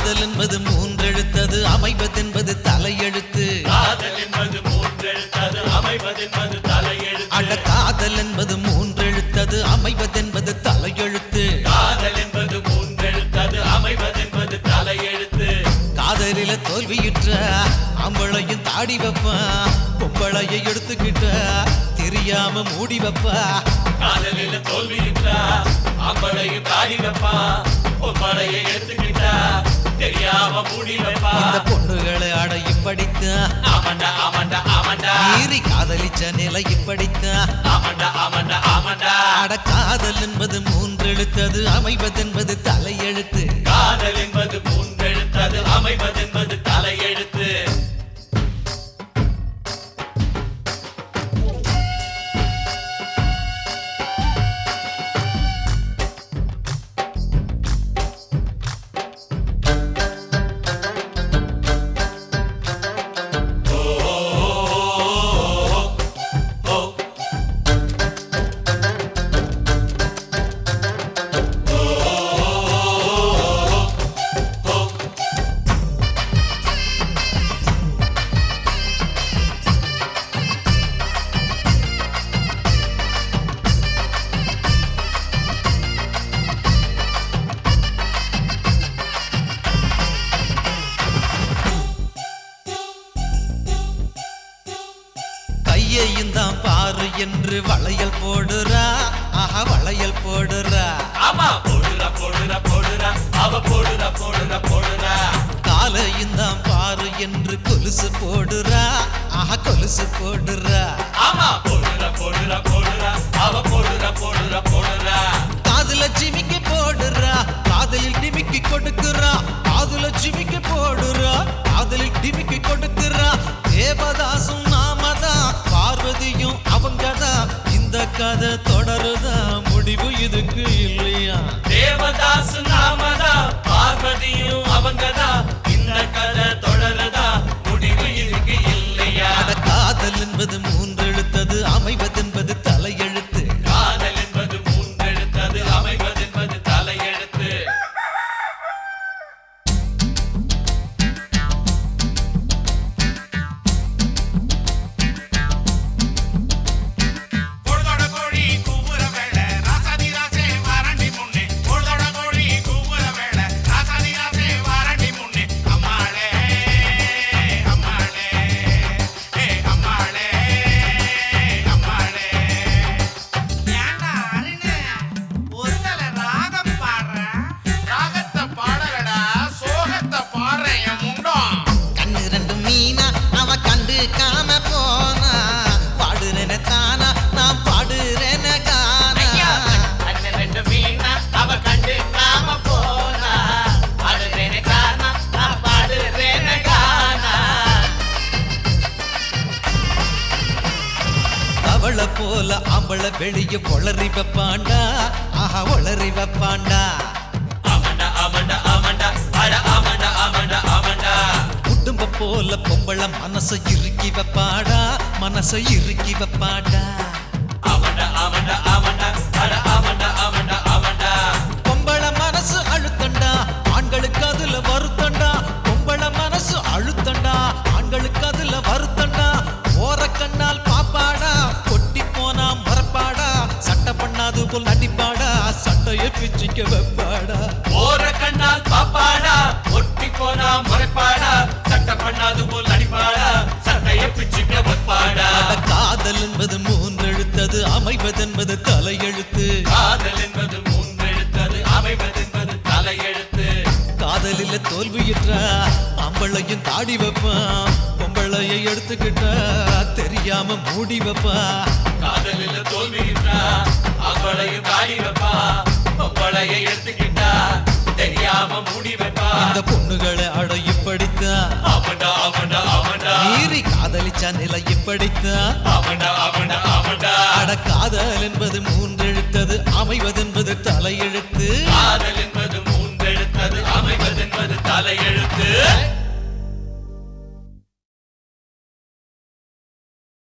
காதல் என்பது மூன்றெழுத்தது அமைவதென்பது தலையெழுத்து காதல் என்பது மூன்றெழுத்தது அமைவதென்பது தலையெழுத்து அட காதல் என்பது மூன்றெழுத்தது அமைவதென்பது தலையெழுத்து காதல் என்பது மூன்றெழுத்தது அமைவதென்பது தலையெழுத்து காதலில தோல்வியுற்ற ஆம்பளையும் தாடி வைப்பா பொம்பளையை எடுத்துக்கிட்ட தெரியாம மூடி வைப்பா காதலில் தோல்வியுற்றா அம்பளையும் தாடி வைப்பா பொம்பளையை எடுத்துக்கிட்டா தெரியாம மூடி வைப்பா இந்த பொண்ணுகளை அட இப்படித்தான் ஆமாண்டா ஆமாண்டா ஆமாண்டா மீறி காதலிச்ச நிலை இப்படித்தான் ஆமாண்டா ஆமாண்டா ஆமாண்டா அட காதல் என்பது மூன்றெழுத்தது அமைவதென்பது தலையெழுத்து காதல் என்பது மூன்றெழுத்தது அமைவதென்பது தலையெழுத்து கையையும் தான் பாரு என்று வளையல் போடுறா ஆஹா வளையல் போடுறா ஆமா போடுறா போடுறா போடுறா அவ போடுறா போடுறா போடுறா காலையும் தான் பாரு என்று கொலுசு போடுறா ஆஹா கொலுசு போடுறா ஆமா போடுறா போடுறா போடுறா அவ போடுறா போடுறா போடுறா காதுல சிமிக்கி போடுறா காதலில் டிமிக்கி கொடுக்குறா காதுல சிமிக்கி போடுறா காதலில் டிமிக்கி கொடுக்குறா தேவதாசும் நாமதான் பார்வதியும் அவங்கதான் இந்த கதை தொடருதா முடிவு இதுக்கு இல்லையா தேவதாஸ் நாமதா பார்வதியும் அவங்கதா இந்த கதை தொடருதா முடிவு இதுக்கு இல்லையா அட காதல் என்பது மூன்றெழுத்தது அமைவதென்பது தலையெழுத்து காதல் என்பது மூன்றெழுத்தது அமைவதென்பது தலையெழுத்து பொழுதோட கோழி கூவுற வேளை ராசாதி ராசே வாரண்டி முன்னே பொழுதோட கோழி கூவுற வேளை ராசாதி ராசே வாரண்டி முன்னே அம்மாளே அம்மாளே ஏ அம்மாளே அம்மாளே ஏண்டா அருணே ஒருதல ராகம் பாடுற ராகத்தை பாடலடா சோகத்தை பாடுறேன் என் முண்டம் கண்ணு ரெண்டு மீனா அவ கண்டு காம போனா பாடுறேன தானா நான் பாடுறேன கானா அண்ணன் ரெண்டு மீனா அவ கண்டு காம போனா பாடுறேனே கானா நான் பாடுறேனே கானா அவளை போல ஆம்பளை வெளிய ஒளறி வைப்பாண்டா ஆஹா ஒளறி வைப்பாண்டா ஆமாண்டா ஆமாண்டா ஆமாண்டா அட ஆமாண்டா ஆமாண்டா ஆமாண்டா குடும்ப போல பொம்பளை மனசை இறுக்கி வைப்பாடா மனசை இறுக்கி வைப்பாடா ஆமாண்டா ஆமாண்டா ஆமாண்டா அட ஆமாண்டா ஆமாண்டா ஆமாண்டா பொம்பளை மனசு அழுத்தண்டா ஆண்களுக்கு அதுல வருத்தண்டா பொம்பளை மனசு அழுத்தண்டா ஆண்களுக்கு அதுல வருத்தண்டா ஓர கண்ணால் பாப்பாடா கொட்டி போனா மறப்பாடா சட்டை பண்ணாது போல் நடிப்பாடா சட்டையை பிச்சுக்க வைப்பாடா ஓர கண்ணால் பாப்பாடா ஒட்டி போனா முறைப்பாடா சட்டை பண்ணாது போல் நடிப்பாடா சட்டைய பிச்சுக்க வைப்பாடா அட காதல் என்பது மூன்றெழுத்தது அமைவதென்பது தலையெழுத்து காதல் என்பது மூன்றெழுத்தது அமைவதென்பது தலையெழுத்து காதலில தோல்வியுற்றா அம்பளையும் தாடி வைப்பான் பொம்பளையை எடுத்துக்கிட்டா தெரியாம மூடி வைப்பா காதலில் தோல்வியிட்டா அவளையும் தாடி வைப்பா பொம்பளையை எடுத்துக்கிட்டா தெரியாம மூடி வைப்பா இந்த பொண்ணுகளை அட இப்படித்தான் ஆமாண்டா ஆமாண்டா ஆமாண்டா மீறி காதலிச்சா நிலை இப்படித்தான் ஆமாண்டா ஆமாண்டா ஆமாண்டா அட காதல் என்பது மூன்றெழுத்தது அமைவதென்பது தலையெழுத்து காதல் என்பது மூன்றெழுத்தது அமைவதென்பது தலையெழுத்து